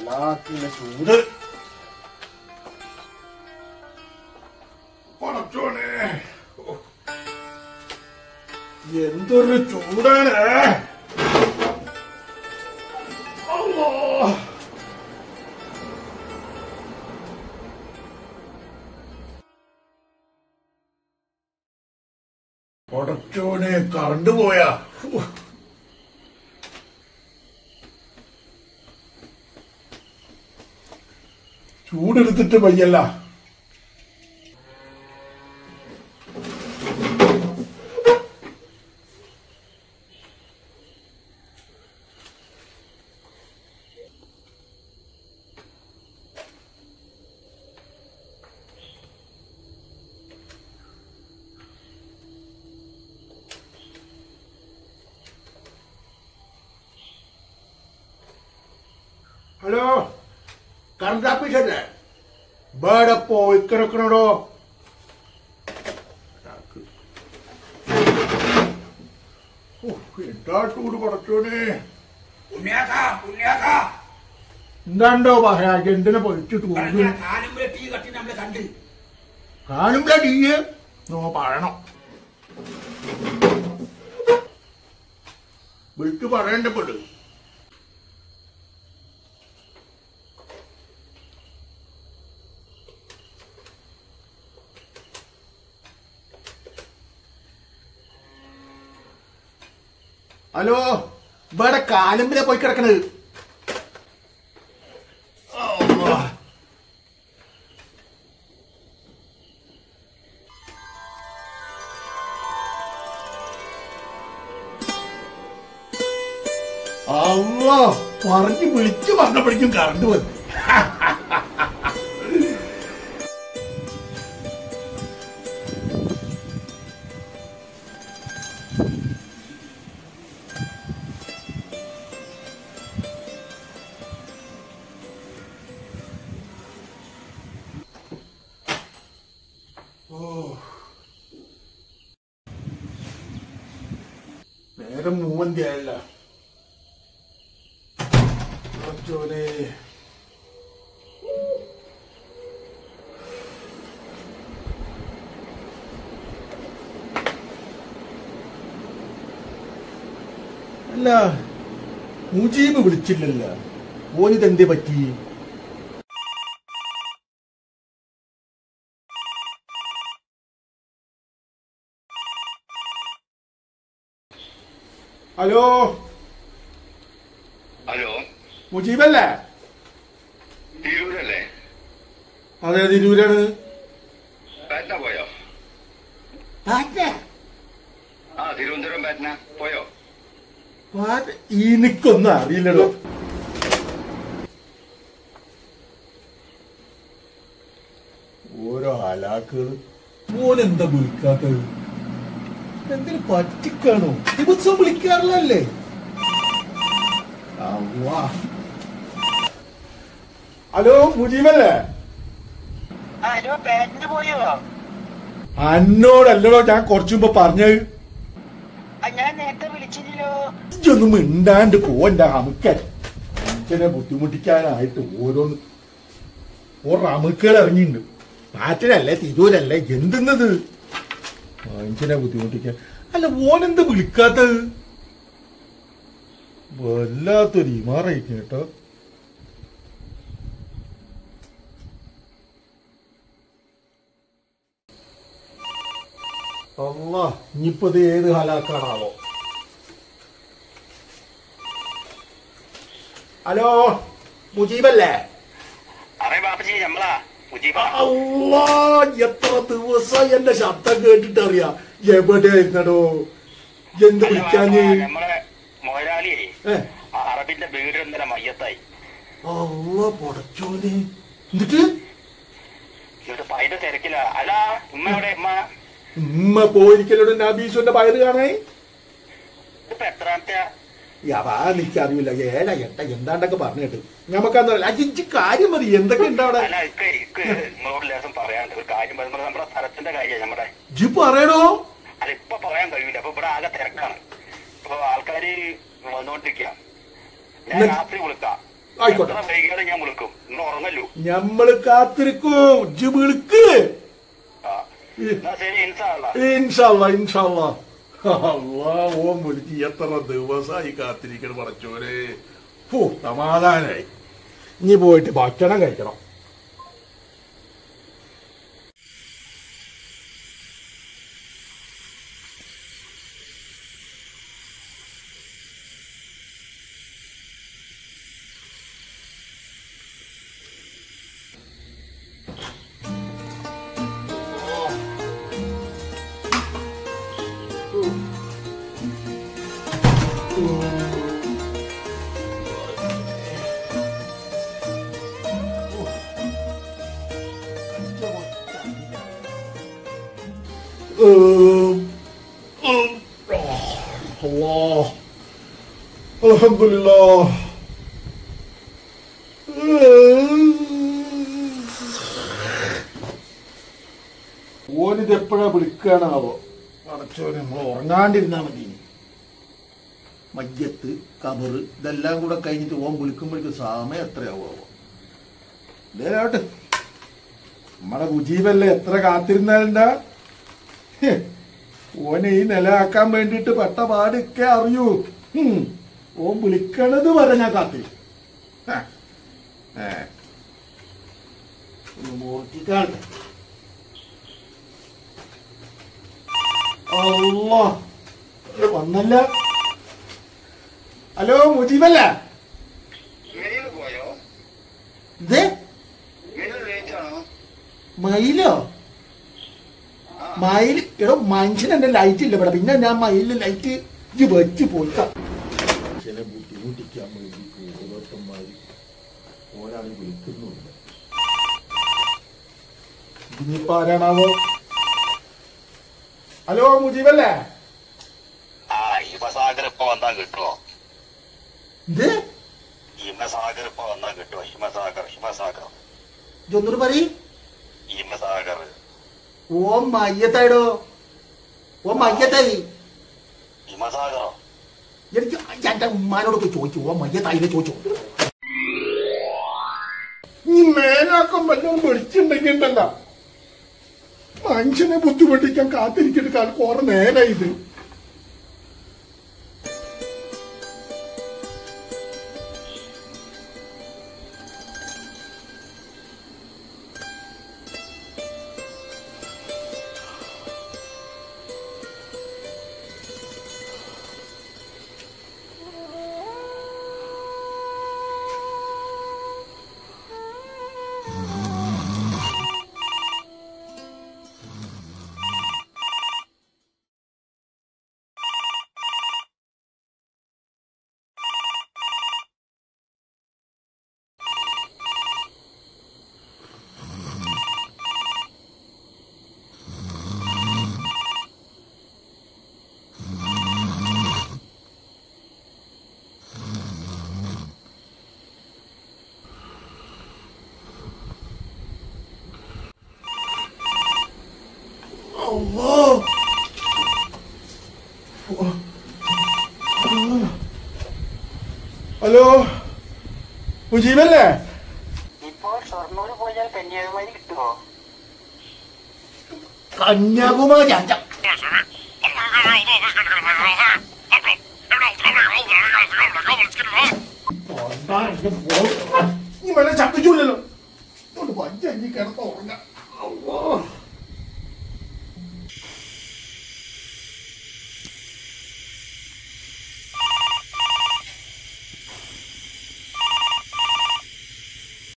അലാക്കിന്റെ ചൂട് പടച്ചോനെ ഓ. എന്തൊരു ചൂടാണ് അല്ലാ. പടച്ചോനെ കറണ്ട് പോയാ ഹൂ. ചൂടെടുത്തിട്ട് വയ്യല്ല ഹലോ കറണ്ട് ഓഫീസല്ലേ ഇവിടെ പോയി കിടക്കണടോ എന്താ ചൂട് പടച്ചോനെ ഉണ്ണിയാക്ക ഉണ്ണിയാക്ക എന്താണ്ടോ പറയാ എന്തിനെ പൊളിച്ചിട്ട് പോകുന്നു കാലുമ്പോ തീ കട്ടി നമ്മള് കണ്ട് കാണുമ്പോ നീയ് നോ പറയണം വിളിച്ചു പറയണ്ടപ്പെട്ട് ഹലോ ഇവിടെ കാലുമ്പിലെ പോയി കിടക്കണത് അല്ലാ. അമ്മ പറഞ്ഞു വിളിച്ചു പറഞ്ഞപ്പോഴേക്കും കറണ്ട് വന്നു ഓ. നേരം മൂവന്തി ആയല്ല പടച്ചോനെ. അല്ല മുജീബ് വിളിച്ചില്ലല്ല ഓനിതെന്തേ പറ്റി ഹലോ ഹലോ മുജീബല്ലേ തിരൂരല്ലേ അതെ തിരൂരാണ് പാറ്റ്ന പോയോ ആ തിരുവനന്തപുരം പാറ്റ്ന പോയോ എനിക്കൊന്നും അറിയില്ലല്ലോ ഓരോ ഹലാക്കുകൾ മോനെന്താ വിളിക്കാത്തത് എന്തിനു പറ്റിക്കാണോ ദിവസം വിളിക്കാറില്ലല്ലേ അവ്വാ. ഹലോ മുജീബല്ലേ ഹലോ പേറ്റിന് പോയോ അന്നോടല്ലടോ ഞാൻ കുറച്ചു മുമ്പ് പറഞ്ഞത് ആ, ഞാൻ നേരത്തെ വിളിച്ചില്ലല്ലോ ഇതൊന്നും മിണ്ടാണ്ട് പോവണ്ട അമുക്കൻ മനുഷ്യനെ ബുദ്ധിമുട്ടിക്കാനായിട്ട് ഓരോന്ന് ഓരോ അമുക്കുകൾ ഇറങ്ങിയിട്ടുണ്ട് പാറ്റനല്ലേ തിരൂരല്ലേ എന്തെന്നത് മനുഷ്യനെ ബുദ്ധിമുട്ടിക്കാൻ അല്ല ഓനെന്ത് വിളിക്കാത്തത് വല്ലാത്തൊരു ഇമാറായിരിക്കും കേട്ടോ അല്ല ഇനിയിപ്പോ ഇത് ഏത് ഹാലാക്കാണാവോ ഹലോ മുജീബല്ലേ അറേ ബാപ്പജി നമ്മളാ മുജീബ അല്ലാ എത്ര ദിവസം എന്റെ ശബ്ദം കേട്ടിട്ട് അറിയാം എവിടെ ഇരുന്നടോ എന്ത് വിളിക്കാഞ്ഞ് നമ്മളെ മൊയലാളിയെ ഏ ആ അറബിന്റെ വീട് ഇന്നലെ മയ്യത്തായി അല്ല പടച്ചോനെ എന്നിട്ട് എന്നിട്ട് പൈന്റെ തിരക്കില അല്ല ഉമ്മ എവിടെ ഉമ്മ ഉമ്മ പോയിരിക്കലോട് നബീസുന്റെ പയറ് കാണേ ഇതിപ്പോ എത്രാമത്തെ യവാ എനിക്കറിയില്ല ഏഴ എട്ട എന്താണ്ടൊക്കെ പറഞ്ഞിട്ട് നമുക്കന്ന് അജിഞ്ച് കാര്യം മതി എന്തൊക്കെ ഉണ്ട് അവിടെ അല്ല ഇക്ക് ഇക്ക് നിങ്ങളോട് ലേസം പറയാനുണ്ട് ഒരു കാര്യം പറയുമ്പോൾ നമ്മുടെ സ്ഥലത്തിന്റെ കാര്യം നമ്മുടെ ജി പറയണോ അത് ഇപ്പൊ പറയാൻ കഴിയൂല അപ്പൊ ഇവിടെ ആകെ തിരക്കാണ് ഇപ്പൊ ആൾക്കാര് വന്നോണ്ടിരിക്കുക ഞാൻ ഇന്ന് രാത്രി വിളിക്കാം ആയിക്കോട്ടെ എത്ര വൈകിയാലും ഞാൻ വിളിക്കും ഇന്ന് ഉറങ്ങല്ലോ ഞമ്മള് കാത്തിരിക്കും ഇജ്ജ് വിളിക്ക് ആ എന്നാ ശരി ഇൻഷാല്ല ഇൻഷാല്ല ഇൻഷാല്ല അള്ളാ ഓൻ വിളിച്ച് എത്ര ദിവസമായി കാത്തിരിക്കണം പടച്ചോനെ ഓ സമാധാനായി ഇനി പോയിട്ട് ഭക്ഷണം കഴിക്കണം Um, um, oh, Allah. Alhamdulillah. ഓനിത് എപ്പോഴാ വിളിക്കാനാവോ അടച്ചോനെ നമ്മൾ ഉറങ്ങാണ്ടിരുന്നാ മതി ഇനി. മയ്യത്ത് കബറ് ഇതെല്ലാം കൂടെ കഴിഞ്ഞിട്ട് ഓൻ വിളിക്കുമ്പോഴേക്കും സമയം എത്രയാവോ ഇതേലാവട്ടെ നമ്മുടെ മുജീബല്ലേ എത്ര കാത്തിരുന്നാലുണ്ടാ ഹെ, ഓനെ ഈ നിലയാക്കാൻ വേണ്ടിട്ട് പെട്ട പാടൊക്കെ അറിയൂ ഹും, ഓൻ വിളിക്കണത് വരെ ഞാൻ കാത്തി മൂർത്തിക്കാട്ടെ അല്ലാ ഇത് വന്നല്ല ഹലോ മുജീബല്ല മെയിൽ പോയോ ഇത് മെയിൽ ലേറ്റാണോ മയിലോ മയിൽ എടോ മനുഷ്യൻ എന്റെ ലൈറ്റ് ഇല്ല ഇവിടെ പിന്നെ ഞാൻ മയിലിൽ ലൈറ്റ് ഇത് വെച്ച് പോയിക്കാം ചില ബുദ്ധിമുട്ടിക്കാൻ വേണ്ടി ഓരോരുത്തന്മാര് ഓരാണ് വിളിക്കുന്നുണ്ട് ഇനിയിപ്പോ ആരാണാവോ ഹലോ മുജീബല്ലേ ആ ഹിമസാഗർ ഇപ്പൊ വന്നാ കിട്ടുമോ ഇത് ഹിമസാഗർ ഇപ്പൊ വന്നാ കിട്ടുമോ ഹിമസാഗർ ഹിമസാഗർ ഇതൊന്നൂറ് പറയും ഹിമസാഗർ ഓ മയ്യത്തായിടോ ഓ മയ്യത്തായി ഹിമസാഗറോ എനിക്ക് എന്റെ ഉമ്മാനോടൊക്കെ ചോദിച്ചു ഓ മയ്യത്തായില്ലേ ചോദിച്ചു ഈ മേലാക്കം വല്ലതും വിളിച്ചിട്ടുണ്ടെങ്കിൽ ഉണ്ടല്ല മനുഷ്യനെ ബുദ്ധിമുട്ടിക്കാൻ കാത്തിരിക്കുന്ന കാലം കുറെ നേരായി ഇത് അള്ളാ. ഹലോ മുജീബല്ലേ ഇപ്പോൾ ഷൊർണൂര് പോയാൽ കന്യാകുമാരി കിട്ടുമോ കന്യാകുമാരി അഞ്ച നീ വേണേ ചപ്പിച്ചൂലല്ലോ വഞ്ചി കിടന്ന് ഉറങ്ങാം അള്ളാ